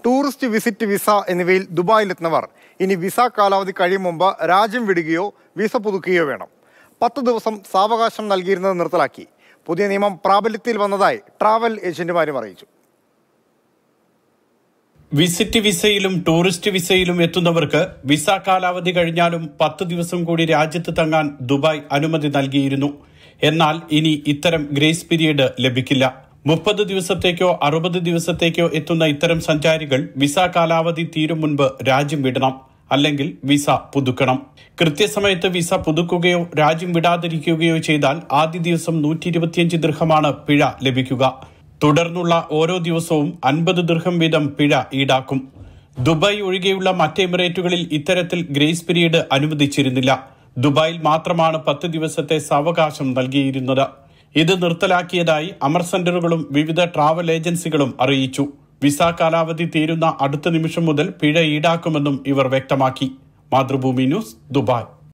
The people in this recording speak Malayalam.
ടൂറിസ്റ്റ് വിസിറ്റ് വിസ എന്നിവയിൽ ദുബായിലെത്തുന്നവർ ഇനി വിസ കാലാവധി കഴിയും മുമ്പ് രാജ്യം വിടുകയോ വിസ പുതുക്കുകയോ വേണം പത്ത് ദിവസം സാവകാശം നൽകിയിരുന്നത് നിർത്തലാക്കി പുതിയ നിയമം പ്രാബല്യത്തിൽ വന്നതായി ട്രാവൽ ഏജന്റുമാരും അറിയിച്ചു വിസിറ്റ് വിസയിലും ടൂറിസ്റ്റ് വിസയിലും എത്തുന്നവർക്ക് വിസ കാലാവധി കഴിഞ്ഞാലും പത്ത് ദിവസം കൂടി രാജ്യത്ത് തങ്ങാൻ ദുബായ് അനുമതി നൽകിയിരുന്നു എന്നാൽ ഇനി ഇത്തരം ഗ്രേസ് പീരീഡ് ലഭിക്കില്ല മുപ്പത് ദിവസത്തേക്കോ അറുപത് ദിവസത്തേക്കോ എത്തുന്ന ഇത്തരം സഞ്ചാരികൾ വിസ കാലാവധി തീരും മുൻപ് രാജ്യം വിടണം അല്ലെങ്കിൽ വിസ പുതുക്കണം കൃത്യസമയത്ത് വിസ പുതുക്കുകയോ രാജ്യം വിടാതിരിക്കുകയോ ചെയ്താൽ ആദ്യ ദിവസം നൂറ്റി ഇരുപത്തിയഞ്ച് ദൃഹമാണ് പിഴ ലഭിക്കുക തുടർന്നുള്ള ഓരോ ദിവസവും അൻപത് ദൃഹം വീതം പിഴ ഈടാക്കും ദുബായ് ഒഴികെയുള്ള മറ്റ് എമിറേറ്റുകളിൽ ഇത്തരത്തിൽ ഗ്രേസ് പീരീഡ് അനുവദിച്ചിരുന്നില്ല ദുബായിൽ മാത്രമാണ് പത്ത് ദിവസത്തെ സാവകാശം നൽകിയിരുന്നത് ഇത് നിർത്തലാക്കിയതായി അമർ സെന്ററുകളും വിവിധ ട്രാവൽ ഏജൻസികളും അറിയിച്ചു വിസ കാലാവധി തീരുന്ന അടുത്ത നിമിഷം മുതൽ പിഴ ഈടാക്കുമെന്നും ഇവർ വ്യക്തമാക്കി മാതൃഭൂമി ന്യൂസ് ദുബായ്